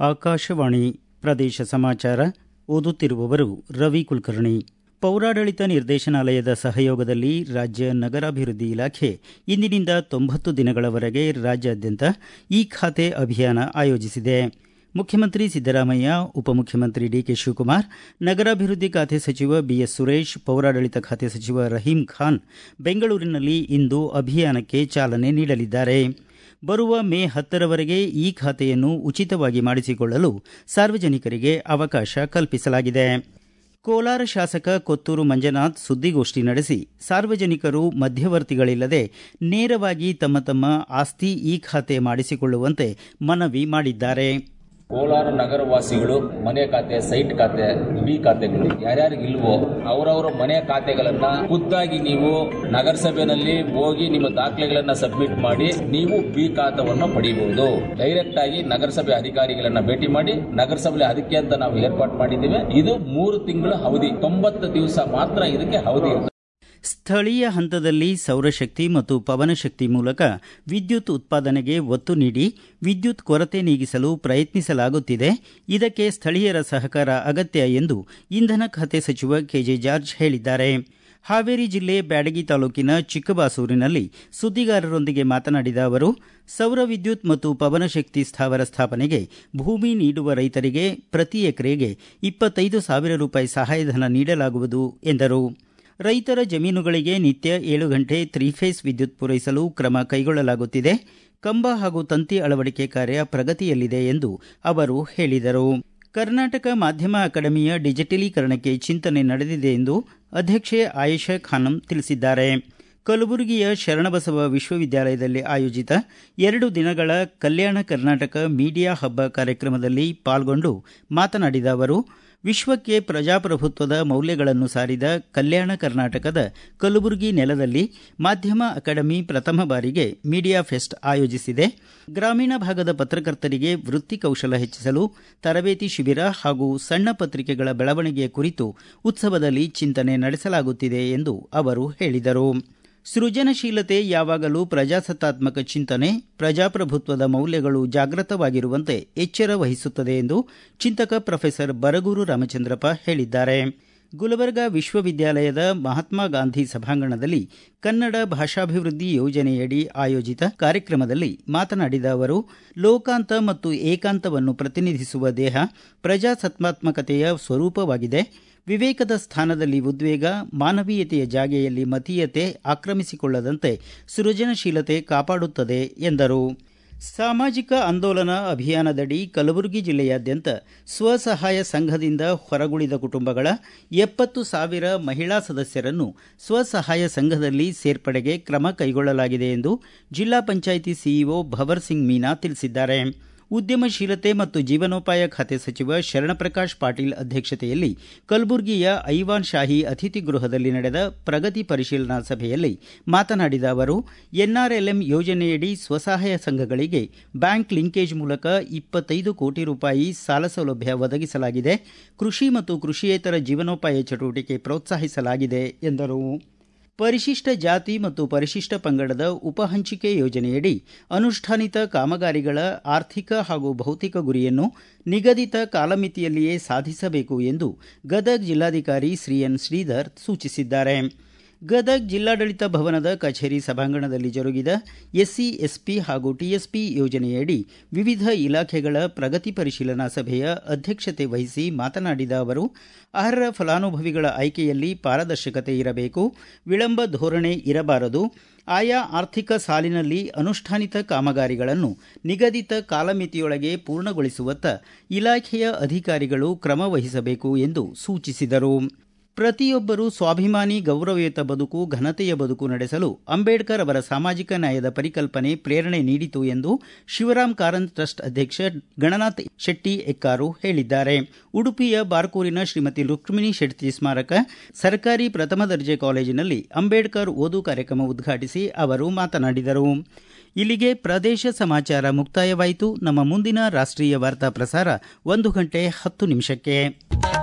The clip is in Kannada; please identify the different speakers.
Speaker 1: ಆಕಾಶವಾಣಿ ಪ್ರದೇಶ ಸಮಾಚಾರ ಓದುತ್ತಿರುವವರು ರವಿ ಕುಲಕರ್ಣಿ ಪೌರಾಡಳಿತ ನಿರ್ದೇಶನಾಲಯದ ಸಹಯೋಗದಲ್ಲಿ ರಾಜ್ಯ ನಗರಾಭಿವೃದ್ಧಿ ಇಲಾಖೆ ಇಂದಿನಿಂದ ತೊಂಬತ್ತು ದಿನಗಳವರೆಗೆ ರಾಜ್ಯಾದ್ಯಂತ ಈ ಖಾತೆ ಅಭಿಯಾನ ಆಯೋಜಿಸಿದೆ ಮುಖ್ಯಮಂತ್ರಿ ಸಿದ್ದರಾಮಯ್ಯ ಉಪಮುಖ್ಯಮಂತ್ರಿ ಡಿಕೆ ಶಿವಕುಮಾರ್ ನಗರಾಭಿವೃದ್ಧಿ ಖಾತೆ ಸಚಿವ ಬಿಎಸ್ ಸುರೇಶ್ ಪೌರಾಡಳಿತ ಖಾತೆ ಸಚಿವ ರಹೀಂ ಖಾನ್ ಬೆಂಗಳೂರಿನಲ್ಲಿ ಇಂದು ಅಭಿಯಾನಕ್ಕೆ ಚಾಲನೆ ನೀಡಲಿದ್ದಾರೆ ಬರುವ ಮೇ ಹತ್ತರವರೆಗೆ ಈ ಖಾತೆಯನ್ನು ಉಚಿತವಾಗಿ ಮಾಡಿಸಿಕೊಳ್ಳಲು ಸಾರ್ವಜನಿಕರಿಗೆ ಅವಕಾಶ ಕಲ್ಪಿಸಲಾಗಿದೆ ಕೋಲಾರ ಶಾಸಕ ಕೊತ್ತೂರು ಮಂಜುನಾಥ್ ಸುದ್ದಿಗೋಷ್ಠಿ ನಡೆಸಿ ಸಾರ್ವಜನಿಕರು ಮಧ್ಯವರ್ತಿಗಳಿಲ್ಲದೆ ನೇರವಾಗಿ ತಮ್ಮ ತಮ್ಮ ಆಸ್ತಿ ಈ ಖಾತೆ ಮಾಡಿಸಿಕೊಳ್ಳುವಂತೆ ಮನವಿ ಮಾಡಿದ್ದಾರೆ
Speaker 2: ಕೋಲಾರ ನಗರವಾಸಿಗಳು ಮನೆ ಖಾತೆ ಸೈಟ್ ಖಾತೆ ಬಿ ಖಾತೆಗಳು ಯಾರ್ಯಾರಿಗೆ ಇಲ್ವೋ ಅವರವರ ಮನೆ ಖಾತೆಗಳನ್ನ ಖುದ್ದಾಗಿ ನೀವು ನಗರಸಭೆಯಲ್ಲಿ ಹೋಗಿ ನಿಮ್ಮ ದಾಖಲೆಗಳನ್ನ ಸಬ್ಮಿಟ್ ಮಾಡಿ ನೀವು ಬಿ ಖಾತವನ್ನು ಪಡೆಯಬಹುದು ಡೈರೆಕ್ಟ್ ಆಗಿ ನಗರಸಭೆ ಅಧಿಕಾರಿಗಳನ್ನ ಭೇಟಿ ಮಾಡಿ ನಗರಸಭೆ ಅದಕ್ಕೆ ಅಂತ ನಾವು ಏರ್ಪಾಟ್ ಮಾಡಿದ್ದೇವೆ ಇದು ಮೂರು ತಿಂಗಳ ಅವಧಿ ತೊಂಬತ್ತು ದಿವಸ ಮಾತ್ರ ಇದಕ್ಕೆ ಅವಧಿ ಇರ್ತದೆ
Speaker 1: ಸ್ಥಳೀಯ ಹಂತದಲ್ಲಿ ಸೌರಶಕ್ತಿ ಮತ್ತು ಪವನಶಕ್ತಿ ಮೂಲಕ ವಿದ್ಯುತ್ ಉತ್ಪಾದನೆಗೆ ಒತ್ತು ನೀಡಿ ವಿದ್ಯುತ್ ಕೊರತೆ ನೀಗಿಸಲು ಪ್ರಯತ್ನಿಸಲಾಗುತ್ತಿದೆ ಇದಕ್ಕೆ ಸ್ಥಳೀಯರ ಸಹಕಾರ ಅಗತ್ಯ ಎಂದು ಇಂಧನ ಖಾತೆ ಸಚಿವ ಕೆಜೆ ಜಾರ್ಜ್ ಹೇಳಿದ್ದಾರೆ ಹಾವೇರಿ ಜಿಲ್ಲೆ ಬ್ಯಾಡಗಿ ತಾಲೂಕಿನ ಚಿಕ್ಕಬಾಸೂರಿನಲ್ಲಿ ಸುದ್ದಿಗಾರರೊಂದಿಗೆ ಮಾತನಾಡಿದ ಅವರು ಸೌರ ವಿದ್ಯುತ್ ಮತ್ತು ಪವನಶಕ್ತಿ ಸ್ಥಾವರ ಸ್ಥಾಪನೆಗೆ ಭೂಮಿ ನೀಡುವ ರೈತರಿಗೆ ಪ್ರತಿ ಎಕರೆಗೆ ಇಪ್ಪತ್ತೈದು ಸಾವಿರ ರೂಪಾಯಿ ಸಹಾಯಧನ ನೀಡಲಾಗುವುದು ಎಂದರು ರೈತರ ಜಮೀನುಗಳಿಗೆ ನಿತ್ಯ ಏಳು ಗಂಟೆ ತ್ರಿಫೇಸ್ ವಿದ್ಯುತ್ ಪೂರೈಸಲು ಕ್ರಮ ಕೈಗೊಳ್ಳಲಾಗುತ್ತಿದೆ ಕಂಬ ಹಾಗೂ ತಂತಿ ಅಳವಡಿಕೆ ಕಾರ್ಯ ಪ್ರಗತಿಯಲ್ಲಿದೆ ಎಂದು ಅವರು ಹೇಳಿದರು ಕರ್ನಾಟಕ ಮಾಧ್ಯಮ ಅಕಾಡೆಮಿಯ ಡಿಜಿಟಲೀಕರಣಕ್ಕೆ ಚಿಂತನೆ ನಡೆದಿದೆ ಎಂದು ಅಧ್ಯಕ್ಷೆ ಆಯೇಷಾ ಖಾನಂ ತಿಳಿಸಿದ್ದಾರೆ ಕಲಬುರಗಿಯ ಶರಣಬಸವ ವಿಶ್ವವಿದ್ಯಾಲಯದಲ್ಲಿ ಆಯೋಜಿತ ಎರಡು ದಿನಗಳ ಕಲ್ಯಾಣ ಕರ್ನಾಟಕ ಮೀಡಿಯಾ ಹಬ್ಬ ಕಾರ್ಯಕ್ರಮದಲ್ಲಿ ಪಾಲ್ಗೊಂಡು ಮಾತನಾಡಿದ ಅವರು ವಿಶ್ವಕ್ಕೆ ಪ್ರಜಾಪ್ರಭುತ್ವದ ಮೌಲ್ಯಗಳನ್ನು ಸಾರಿದ ಕಲ್ಯಾಣ ಕರ್ನಾಟಕದ ಕಲಬುರಗಿ ನೆಲದಲ್ಲಿ ಮಾಧ್ಯಮ ಅಕಾಡೆಮಿ ಪ್ರಥಮ ಬಾರಿಗೆ ಮೀಡಿಯಾ ಫೆಸ್ಟ್ ಆಯೋಜಿಸಿದೆ ಗ್ರಾಮೀಣ ಭಾಗದ ಪತ್ರಕರ್ತರಿಗೆ ವೃತ್ತಿ ಕೌಶಲ ಹೆಚ್ಚಿಸಲು ತರಬೇತಿ ಶಿಬಿರ ಹಾಗೂ ಸಣ್ಣ ಪತ್ರಿಕೆಗಳ ಬೆಳವಣಿಗೆಯ ಕುರಿತು ಉತ್ಸವದಲ್ಲಿ ಚಿಂತನೆ ನಡೆಸಲಾಗುತ್ತಿದೆ ಎಂದು ಅವರು ಹೇಳಿದರು ಸೃಜನಶೀಲತೆ ಯಾವಾಗಲೂ ಪ್ರಜಾಸತ್ತಾತ್ಮಕ ಚಿಂತನೆ ಪ್ರಜಾಪ್ರಭುತ್ವದ ಮೌಲ್ಯಗಳು ಜಾಗೃತವಾಗಿರುವಂತೆ ಎಚ್ಚರ ವಹಿಸುತ್ತದೆ ಎಂದು ಚಿಂತಕ ಪ್ರೊಫೆಸರ್ ಬರಗೂರು ರಾಮಚಂದ್ರಪ್ಪ ಹೇಳಿದ್ದಾರೆ ಗುಲಬರ್ಗಾ ವಿಶ್ವವಿದ್ಯಾಲಯದ ಮಹಾತ್ಮ ಗಾಂಧಿ ಸಭಾಂಗಣದಲ್ಲಿ ಕನ್ನಡ ಭಾಷಾಭಿವೃದ್ಧಿ ಯೋಜನೆಯಡಿ ಆಯೋಜಿತ ಕಾರ್ಯಕ್ರಮದಲ್ಲಿ ಮಾತನಾಡಿದ ಅವರು ಲೋಕಾಂತ ಮತ್ತು ಏಕಾಂತವನ್ನು ಪ್ರತಿನಿಧಿಸುವ ದೇಹ ಪ್ರಜಾಸತ್ತಾತ್ಮಕತೆಯ ಸ್ವರೂಪವಾಗಿದೆ ವಿವೇಕದ ಸ್ಥಾನದಲ್ಲಿ ಉದ್ವೇಗ ಮಾನವೀಯತೆಯ ಜಾಗೆಯಲ್ಲಿ ಮತೀಯತೆ ಆಕ್ರಮಿಸಿಕೊಳ್ಳದಂತೆ ಸೃಜನಶೀಲತೆ ಕಾಪಾಡುತ್ತದೆ ಎಂದರು ಸಾಮಾಜಿಕ ಆಂದೋಲನ ಅಭಿಯಾನದಡಿ ಕಲಬುರಗಿ ಜಿಲ್ಲೆಯಾದ್ಯಂತ ಸ್ವಸಹಾಯ ಸಂಘದಿಂದ ಹೊರಗುಳಿದ ಕುಟುಂಬಗಳ ಎಪ್ಪತ್ತು ಸಾವಿರ ಮಹಿಳಾ ಸದಸ್ಯರನ್ನು ಸ್ವಸಹಾಯ ಸಂಘದಲ್ಲಿ ಸೇರ್ಪಡೆಗೆ ಕ್ರಮ ಕೈಗೊಳ್ಳಲಾಗಿದೆ ಎಂದು ಜಿಲ್ಲಾ ಪಂಚಾಯಿತಿ ಸಿಇಒ ಭವರ್ ಸಿಂಗ್ ಮೀನಾ ತಿಳಿಸಿದ್ದಾರೆ ಉದ್ಯಮಶೀಲತೆ ಮತ್ತು ಜೀವನೋಪಾಯ ಖಾತೆ ಸಚಿವ ಶರಣಪ್ರಕಾಶ್ ಪಾಟೀಲ್ ಅಧ್ಯಕ್ಷತೆಯಲ್ಲಿ ಕಲಬುರಗಿಯ ಐವಾನ್ ಶಾಹಿ ಅತಿಥಿ ಗೃಹದಲ್ಲಿ ನಡೆದ ಪ್ರಗತಿ ಪರಿಶೀಲನಾ ಸಭೆಯಲ್ಲಿ ಮಾತನಾಡಿದ ಅವರು ಎನ್ಆರ್ಎಲ್ಎಂ ಯೋಜನೆಯಡಿ ಸ್ವಸಹಾಯ ಸಂಘಗಳಿಗೆ ಬ್ಯಾಂಕ್ ಲಿಂಕೇಜ್ ಮೂಲಕ ಇಪ್ಪತ್ತೈದು ಕೋಟಿ ರೂಪಾಯಿ ಸಾಲ ಸೌಲಭ್ಯ ಒದಗಿಸಲಾಗಿದೆ ಕೃಷಿ ಮತ್ತು ಕೃಷಿಯೇತರ ಜೀವನೋಪಾಯ ಚಟುವಟಿಕೆ ಪ್ರೋತ್ಸಾಹಿಸಲಾಗಿದೆ ಎಂದರು ಪರಿಶಿಷ್ಟ ಜಾತಿ ಮತ್ತು ಪರಿಶಿಷ್ಟ ಪಂಗಡದ ಉಪಹಂಚಿಕೆ ಯೋಜನೆಯಡಿ ಅನುಷ್ಠಾನಿತ ಕಾಮಗಾರಿಗಳ ಆರ್ಥಿಕ ಹಾಗೂ ಭೌತಿಕ ಗುರಿಯನ್ನು ನಿಗದಿತ ಕಾಲಮಿತಿಯಲ್ಲಿಯೇ ಸಾಧಿಸಬೇಕು ಎಂದು ಗದಗ ಜಿಲ್ಲಾಧಿಕಾರಿ ಶ್ರೀ ಎನ್ ಶ್ರೀಧರ್ ಸೂಚಿಸಿದ್ದಾರೆ ಗದಗ ಜಿಲ್ಲಾಡಳಿತ ಭವನದ ಕಚೇರಿ ಸಭಾಂಗಣದಲ್ಲಿ ಜರುಗಿದ ಎಸ್ಸಿ ಎಸ್ಪಿ ಹಾಗೂ ಟಿಎಸ್ಪಿ ಯೋಜನೆಯಡಿ ವಿವಿಧ ಇಲಾಖೆಗಳ ಪ್ರಗತಿ ಪರಿಶೀಲನಾ ಸಭೆಯ ಅಧ್ಯಕ್ಷತೆ ವಹಿಸಿ ಮಾತನಾಡಿದ ಅವರು ಅರ್ಹ ಫಲಾನುಭವಿಗಳ ಆಯ್ಕೆಯಲ್ಲಿ ಪಾರದರ್ಶಕತೆ ಇರಬೇಕು ವಿಳಂಬ ಧೋರಣೆ ಇರಬಾರದು ಆಯಾ ಆರ್ಥಿಕ ಸಾಲಿನಲ್ಲಿ ಅನುಷ್ಠಾನಿತ ಕಾಮಗಾರಿಗಳನ್ನು ನಿಗದಿತ ಕಾಲಮಿತಿಯೊಳಗೆ ಪೂರ್ಣಗೊಳಿಸುವತ್ತ ಇಲಾಖೆಯ ಅಧಿಕಾರಿಗಳು ಕ್ರಮ ವಹಿಸಬೇಕು ಎಂದು ಸೂಚಿಸಿದರು ಪ್ರತಿಯೊಬ್ಬರೂ ಸ್ವಾಭಿಮಾನಿ ಗೌರವಯುತ ಬದುಕು ಘನತೆಯ ಬದುಕು ನಡೆಸಲು ಅಂಬೇಡ್ಕರ್ ಅವರ ಸಾಮಾಜಿಕ ನ್ಯಾಯದ ಪರಿಕಲ್ಪನೆ ಪ್ರೇರಣೆ ನೀಡಿತು ಎಂದು ಶಿವರಾಮ್ ಕಾರಂತ್ ಟ್ರಸ್ಟ್ ಅಧ್ಯಕ್ಷ ಗಣನಾಥ್ ಶೆಟ್ಟಿ ಎಕ್ಕಾರು ಹೇಳಿದ್ದಾರೆ ಉಡುಪಿಯ ಬಾರ್ಕೂರಿನ ಶ್ರೀಮತಿ ರುಕ್ಮಿಣಿ ಶೆಟ್ಟಿ ಸ್ಮಾರಕ ಸರ್ಕಾರಿ ಪ್ರಥಮ ದರ್ಜೆ ಕಾಲೇಜಿನಲ್ಲಿ ಅಂಬೇಡ್ಕರ್ ಓದು ಕಾರ್ಯಕ್ರಮ ಉದ್ಘಾಟಿಸಿ ಅವರು ಮಾತನಾಡಿದರು ಇಲ್ಲಿಗೆ ಪ್ರದೇಶ ಸಮಾಚಾರ ಮುಕ್ತಾಯವಾಯಿತು ನಮ್ಮ ಮುಂದಿನ ರಾಷ್ಟ್ರೀಯ ವಾರ್ತಾ ಪ್ರಸಾರ ಒಂದು ಗಂಟೆ ಹತ್ತು ನಿಮಿಷಕ್ಕೆ